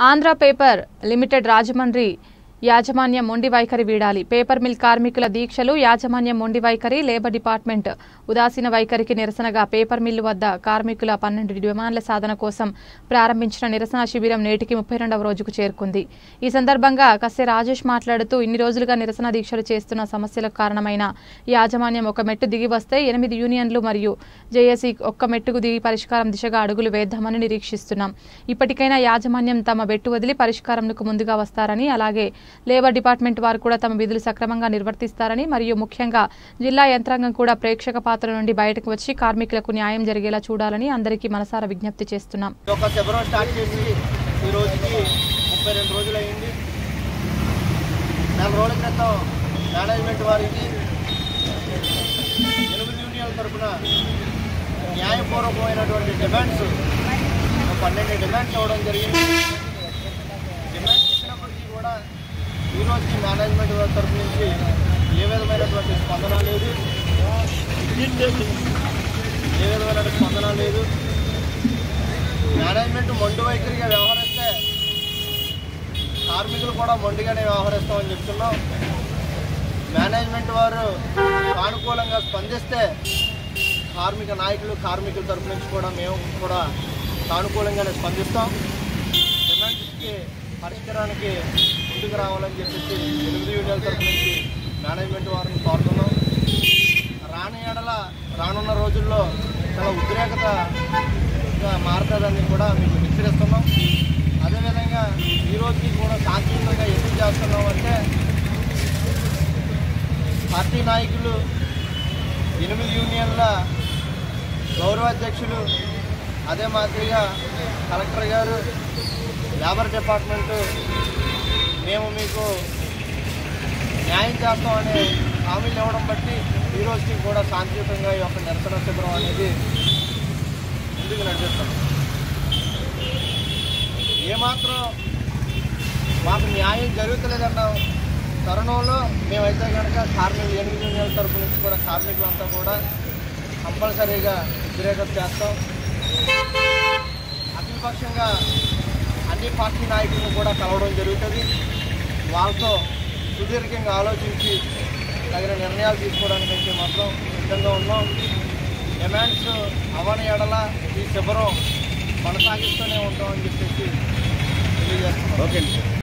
Andhra paper limited Rajahmundry యాజమాన్యం మొండి వైఖరి వీడాలి పేపర్ మిల్ కార్మికుల దీక్షలు యాజమాన్యం మొండి వైఖరి లేబర్ డిపార్ట్మెంట్ ఉదాసీన వైఖరికి నిరసనగా పేపర్ మిల్లు వద్ద కార్మికుల పన్నెండు డిమాండ్ల సాధన కోసం ప్రారంభించిన నిరసన శిబిరం నేటికి ముప్పై రెండవ రోజుకు చేరుకుంది ఈ సందర్భంగా కస్సే రాజేష్ మాట్లాడుతూ ఇన్ని రోజులుగా నిరసన దీక్షలు చేస్తున్న సమస్యలకు కారణమైన యాజమాన్యం ఒక మెట్టు దిగి వస్తే ఎనిమిది యూనియన్లు మరియు జేఏసీ ఒక్క మెట్టుకు దిగి పరిష్కారం దిశగా అడుగులు వేద్దామని నిరీక్షిస్తున్నాం ఇప్పటికైనా యాజమాన్యం తమ బెట్టు వదిలి పరిష్కారంకు ముందుగా వస్తారని అలాగే లేబర్ డిపార్ట్మెంట్ వారు కూడా తమ విధులు సక్రమంగా నిర్వర్తిస్తారని మరియు ముఖ్యంగా జిల్లా యంత్రాంగం కూడా ప్రేక్షక పాత్ర నుండి బయటకు వచ్చి కార్మికులకు న్యాయం జరిగేలా చూడాలని అందరికీ మనసారా విజ్ఞప్తి చేస్తున్నాం ఈ యొక్క శిబిరం స్టార్ట్ చేసి ఈ రోజుకి ముప్పై రెండు రోజులు అయింది నెల రోజుల క్రితం మేనేజ్మెంట్ వారికి ఎనిమిది యూనియన్ల తరఫున న్యాయపూర్వకమైనటువంటి డిమాండ్స్ ఒక పన్నెండు డిమాండ్స్ ఇవ్వడం జరిగింది డిమాండ్స్ ఇచ్చినప్పటికీ కూడా ఈ రోజుకి మేనేజ్మెంట్ వారి తరఫు నుంచి ఏ విధమైనటువంటి స్పందన లేదు ఏ విధమైన స్పందన లేదు మేనేజ్మెంట్ మొండి వైఖరిగా వ్యవహరిస్తే కార్మికులు కూడా మొండిగానే వ్యవహరిస్తామని చెప్తున్నాం మేనేజ్మెంట్ వారు సానుకూలంగా స్పందిస్తే కార్మిక నాయకులు కార్మికుల తరపు నుంచి కూడా మేము కూడా సానుకూలంగానే స్పందిస్తాం డిమాండ్స్కి పరిష్కారానికి ముందుకు రావాలని చెప్పేసి ఎనిమిది యూనియన్ల తరపు నుంచి మేనేజ్మెంట్ వారిని కోరుతున్నాం రాని ఎడల రానున్న రోజుల్లో చాలా ఉద్రేకతగా మారుతుందని కూడా మీకు హెచ్చరిస్తున్నాం అదేవిధంగా ఈ రోజుకి కూడా శాంతియుతంగా ఎందుకు చేస్తున్నాం అంటే పార్టీ నాయకులు ఎనిమిది యూనియన్ల గౌరవ అధ్యక్షులు అదే మాదిరిగా కలెక్టర్ గారు లేబర్ డిపార్ట్మెంటు మేము మీకు న్యాయం చేస్తామనే హామీలు ఇవ్వడం బట్టి ఈ రోజుకి కూడా శాంతియుతంగా ఈ యొక్క నిరసన శిబిరం అనేది ముందుకు నడిపిస్తాం ఏమాత్రం మాకు న్యాయం జరుగుతలేదన్న తరుణంలో మేమైతే కనుక కార్మికులు ఎనిమిది యూనియన్ల తరపు నుంచి కూడా కార్మికులంతా కూడా కంపల్సరీగా వ్యతిరేకత చేస్తాం అఖిలపక్షంగా అన్ని పార్టీ నాయకులను కూడా కలవడం జరుగుతుంది వాళ్ళతో సుదీర్ఘంగా ఆలోచించి తగిన నిర్ణయాలు తీసుకోవడానికి అయితే మాత్రం సిద్ధంగా ఉన్నాం డిమాండ్స్ అవని ఎడల ఈ శిబిరం కొనసాగిస్తూనే ఉంటామని చెప్పేసి తెలియజేస్తున్నాం ఓకే